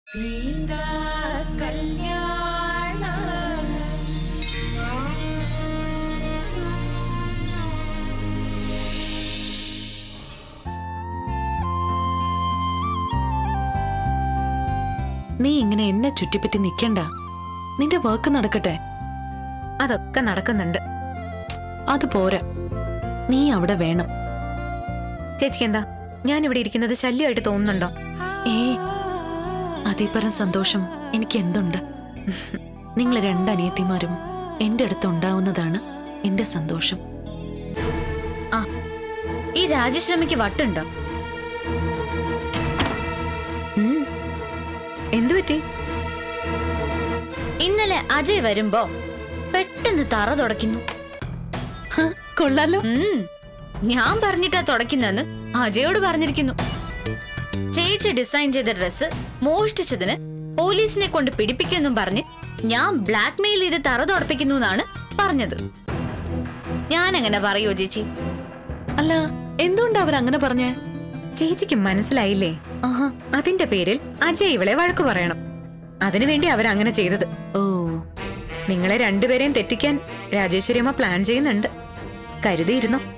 സീതാ കല്യാണ നീ ഇങ്ങനെ എന്നെ ചുറ്റിപ്പറ്റി നിക്കണ്ട നിന്റെ വർക്ക് നടക്കട്ടെ അതൊക്കെ നടക്കുന്നുണ്ട് അത് പോരാ നീ അവിടെ വേണം ചേച്ചിക്ക് എന്താ ഞാൻ ഇവിടെ ഇരിക്കുന്നത് ശല്യമായിട്ട് തോന്നുന്നുണ്ടോ ഏ അതേപരം സന്തോഷം എനിക്ക് എന്തുണ്ട് നിങ്ങൾ രണ്ടനിയത്തിമാരും എന്റെ അടുത്ത് ഉണ്ടാവുന്നതാണ് എന്റെ സന്തോഷം ആ ഈ രാജശ്രമിക്ക് വട്ടുണ്ടോ ഉം. എന്തു പറ്റി ഇന്നലെ അജയ് വരുമ്പോ പെട്ടെന്ന് തറ തുടയ്ക്കുന്നു ഹ, കൊള്ളാലോ ഉം. ഞാൻ പറഞ്ഞിട്ടാ തുടയ്ക്കുന്നെന്ന് അജയോട് പറഞ്ഞിരിക്കുന്നു ചേച്ചി ഡിസൈൻ ചെയ്ത ഡ്രസ്സ് മോഷ്ടിച്ചതിന് പോലീസിനെ കൊണ്ട് പിടിപ്പിക്കുമെന്നും പറഞ്ഞ് ഞാൻ ബ്ലാക്ക് മെയിൽ ചെയ്ത് തറ തുടപ്പിക്കുന്നു എന്നാണ് പറഞ്ഞത് ഞാൻ എങ്ങനെ പറയോ ചേച്ചി അല്ല എന്തുകൊണ്ടാ അവരങ്ങനെ പറഞ്ഞേ ചേച്ചിക്ക് മനസ്സിലായില്ലേ ആഹാ അതിന്റെ പേരിൽ അജയ് ഇവളെ വഴക്കു പറയണം അതിനുവേണ്ടി അവരങ്ങനെ ചെയ്തത് ഓ നിങ്ങളെ രണ്ടുപേരെയും തെറ്റിക്കാൻ രാജേശ്വരി അമ്മ പ്ലാൻ ചെയ്യുന്നുണ്ട് കരുതിയിരുന്നു